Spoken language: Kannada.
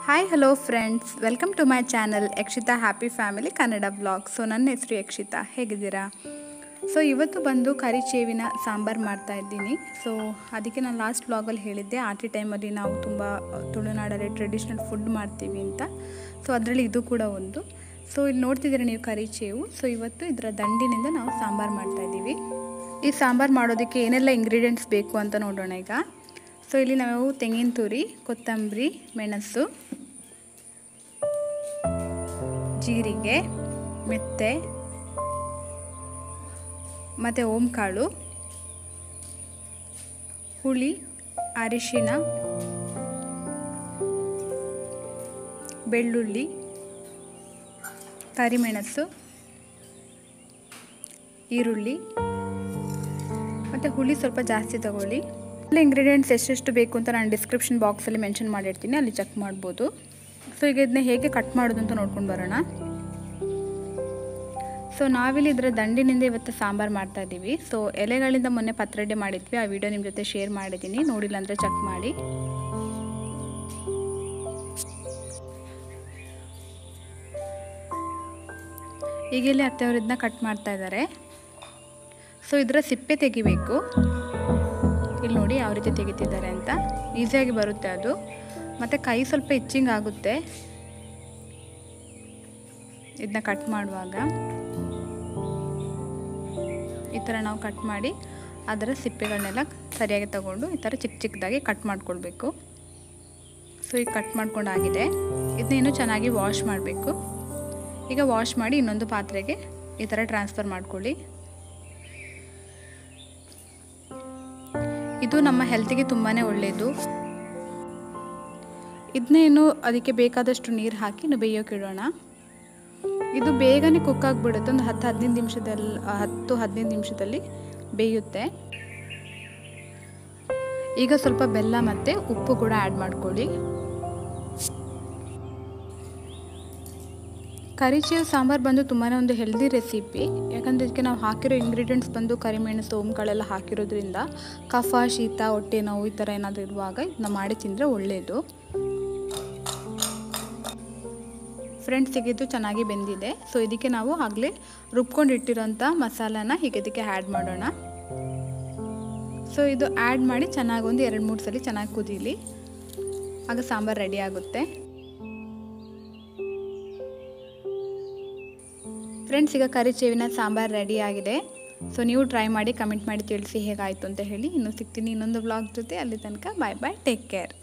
hi hello friends welcome to my channel Yakshitha happy family Kannada blog so ನನ್ನ ಹೆಸರು ಯಕ್ಷಿತಾ ಹೇಗಿದ್ದೀರಾ ಸೊ ಇವತ್ತು ಬಂದು ಕರಿ ಚೇವಿನ ಸಾಂಬಾರು ಮಾಡ್ತಾ ಇದ್ದೀನಿ ಸೊ ಅದಕ್ಕೆ ನಾನು ಲಾಸ್ಟ್ ಬ್ಲಾಗಲ್ಲಿ ಹೇಳಿದ್ದೆ ಆಟಿ ಟೈಮಲ್ಲಿ ನಾವು ತುಂಬ ತುಳುನಾಡಲ್ಲಿ ಟ್ರೆಡಿಷ್ನಲ್ ಫುಡ್ ಮಾಡ್ತೀವಿ ಅಂತ ಸೊ ಅದರಲ್ಲಿ ಇದು ಕೂಡ ಒಂದು ಸೊ ಇಲ್ಲಿ ನೋಡ್ತಿದ್ದೀರಾ ನೀವು ಕರಿ ಚೇವು ಸೊ ಇವತ್ತು ಇದರ ದಂಡಿನಿಂದ ನಾವು ಸಾಂಬಾರು ಮಾಡ್ತಾ ಇದ್ದೀವಿ ಈ ಸಾಂಬಾರು ಮಾಡೋದಕ್ಕೆ ಏನೆಲ್ಲ ಇಂಗ್ರೀಡಿಯೆಂಟ್ಸ್ ಬೇಕು ಅಂತ ನೋಡೋಣ ಈಗ ಸೊ ಇಲ್ಲಿ ನಾವು ತೆಂಗಿನ ತುರಿ ಕೊತ್ತಂಬರಿ ಮೆಣಸು ಜೀರಿಗೆ ಮೆತ್ತೆ ಮತ್ತು ಓಂಕಾಳು ಹುಳಿ ಅರಿಶಿನ ಬೆಳ್ಳುಳ್ಳಿ ಕರಿಮೆಣಸು ಈರುಳ್ಳಿ ಮತ್ತು ಹುಳಿ ಸ್ವಲ್ಪ ಜಾಸ್ತಿ ತಗೊಳ್ಳಿ ಎಲ್ಲ ಇಂಗ್ರೀಡಿಯೆಂಟ್ಸ್ ಎಷ್ಟೆಷ್ಟು ಬೇಕು ಅಂತ ನಾನು ಡಿಸ್ಕ್ರಿಪ್ಷನ್ ಬಾಕ್ಸಲ್ಲಿ ಮೆನ್ಷನ್ ಮಾಡಿರ್ತೀನಿ ಅಲ್ಲಿ ಚೆಕ್ ಮಾಡ್ಬೋದು ಸೊ ಈಗ ಇದನ್ನ ಹೇಗೆ ಕಟ್ ಮಾಡೋದು ಅಂತ ನೋಡ್ಕೊಂಡು ಬರೋಣ ಸೊ ನಾವಿಲ್ಲಿ ಇದರ ದಂಡಿನಿಂದ ಇವತ್ತು ಸಾಂಬಾರು ಮಾಡ್ತಾ ಇದ್ದೀವಿ ಸೊ ಎಲೆಗಳಿಂದ ಮೊನ್ನೆ ಪತ್ರೊಡೆ ಮಾಡಿದ್ವಿ ಆ ವಿಡಿಯೋ ನಿಮ್ಮ ಜೊತೆ ಶೇರ್ ಮಾಡಿದ್ದೀನಿ ನೋಡಿಲ್ಲ ಅಂದರೆ ಚೆಕ್ ಮಾಡಿ ಈಗ ಇಲ್ಲಿ ಅತ್ತೆಯವರು ಇದನ್ನ ಕಟ್ ಮಾಡ್ತಾ ಇದ್ದಾರೆ ಸೊ ಇದರ ಸಿಪ್ಪೆ ತೆಗಿಬೇಕು ಇಲ್ಲಿ ನೋಡಿ ಯಾವ ರೀತಿ ತೆಗಿತಿದ್ದಾರೆ ಅಂತ ಈಸಿಯಾಗಿ ಬರುತ್ತೆ ಅದು ಮತ್ತು ಕೈ ಸ್ವಲ್ಪ ಇಚ್ಚಿಂಗ್ ಆಗುತ್ತೆ ಇದನ್ನ ಕಟ್ ಮಾಡುವಾಗ ಈ ಥರ ನಾವು ಕಟ್ ಮಾಡಿ ಅದರ ಸಿಪ್ಪೆಗಳನ್ನೆಲ್ಲ ಸರಿಯಾಗಿ ತಗೊಂಡು ಈ ಥರ ಚಿಕ್ಕ ಚಿಕ್ಕದಾಗಿ ಕಟ್ ಮಾಡ್ಕೊಳ್ಬೇಕು ಸೊ ಈಗ ಕಟ್ ಮಾಡ್ಕೊಂಡಾಗಿದೆ ಇದನ್ನೇನು ಚೆನ್ನಾಗಿ ವಾಶ್ ಮಾಡಬೇಕು ಈಗ ವಾಶ್ ಮಾಡಿ ಇನ್ನೊಂದು ಪಾತ್ರೆಗೆ ಈ ಥರ ಟ್ರಾನ್ಸ್ಫರ್ ಮಾಡ್ಕೊಳ್ಳಿ ಇದು ನಮ್ಮ ಹೆಲ್ತಿಗೆ ತುಂಬಾ ಒಳ್ಳೆಯದು ಇದನ್ನೇನು ಅದಕ್ಕೆ ಬೇಕಾದಷ್ಟು ನೀರು ಹಾಕಿ ನಾವು ಬೇಯೋಕೆ ಇಡೋಣ ಇದು ಬೇಗನೆ ಕುಕ್ ಆಗಿಬಿಡುತ್ತೆ ಒಂದು ಹತ್ತು ಹದಿನೈದು ನಿಮಿಷದಲ್ಲಿ ಹತ್ತು ಹದಿನೈದು ನಿಮಿಷದಲ್ಲಿ ಬೇಯುತ್ತೆ ಈಗ ಸ್ವಲ್ಪ ಬೆಲ್ಲ ಮತ್ತು ಉಪ್ಪು ಕೂಡ ಆ್ಯಡ್ ಮಾಡ್ಕೊಳ್ಳಿ ಕರಿಚೇವ್ ಸಾಂಬಾರು ಬಂದು ತುಂಬಾ ಒಂದು ಹೆಲ್ದಿ ರೆಸಿಪಿ ಯಾಕಂದರೆ ಇದಕ್ಕೆ ನಾವು ಹಾಕಿರೋ ಇಂಗ್ರೀಡಿಯೆಂಟ್ಸ್ ಬಂದು ಕರಿಮೆಣಸು ಓಂಕಾಳೆಲ್ಲ ಹಾಕಿರೋದ್ರಿಂದ ಕಫ ಶೀತ ಹೊಟ್ಟೆ ನೋವು ಈ ಥರ ಏನಾದರೂ ಇರುವಾಗ ಇದನ್ನ ಮಾಡಿ ತಿಂದರೆ ಒಳ್ಳೆಯದು ಫ್ರೆಂಡ್ಸ್ ಈಗ ಇದು ಚೆನ್ನಾಗಿ ಬೆಂದಿದೆ ಸೊ ಇದಕ್ಕೆ ನಾವು ಆಗಲೇ ರುಬ್ಕೊಂಡು ಇಟ್ಟಿರೋಂಥ ಮಸಾಲಾನ ಹೀಗೆ ಇದಕ್ಕೆ ಆ್ಯಡ್ ಮಾಡೋಣ ಸೊ ಇದು ಆ್ಯಡ್ ಮಾಡಿ ಚೆನ್ನಾಗಿ ಒಂದು ಎರಡು ಮೂರು ಸಲ ಚೆನ್ನಾಗಿ ಕುದೀಲಿ ಆಗ ಸಾಂಬಾರು ರೆಡಿ ಆಗುತ್ತೆ ಫ್ರೆಂಡ್ಸ್ ಈಗ ಕರಿ ಚೇವಿನ ಸಾಂಬಾರು ರೆಡಿ ಆಗಿದೆ ಸೊ ನೀವು ಟ್ರೈ ಮಾಡಿ ಕಮೆಂಟ್ ಮಾಡಿ ತಿಳಿಸಿ ಹೇಗಾಯಿತು ಅಂತ ಹೇಳಿ ಇನ್ನು ಸಿಗ್ತೀನಿ ಇನ್ನೊಂದು ಬ್ಲಾಗ್ ಜೊತೆ ಅಲ್ಲಿ ತನಕ ಬಾಯ್ ಬಾಯ್ ಟೇಕ್ ಕೇರ್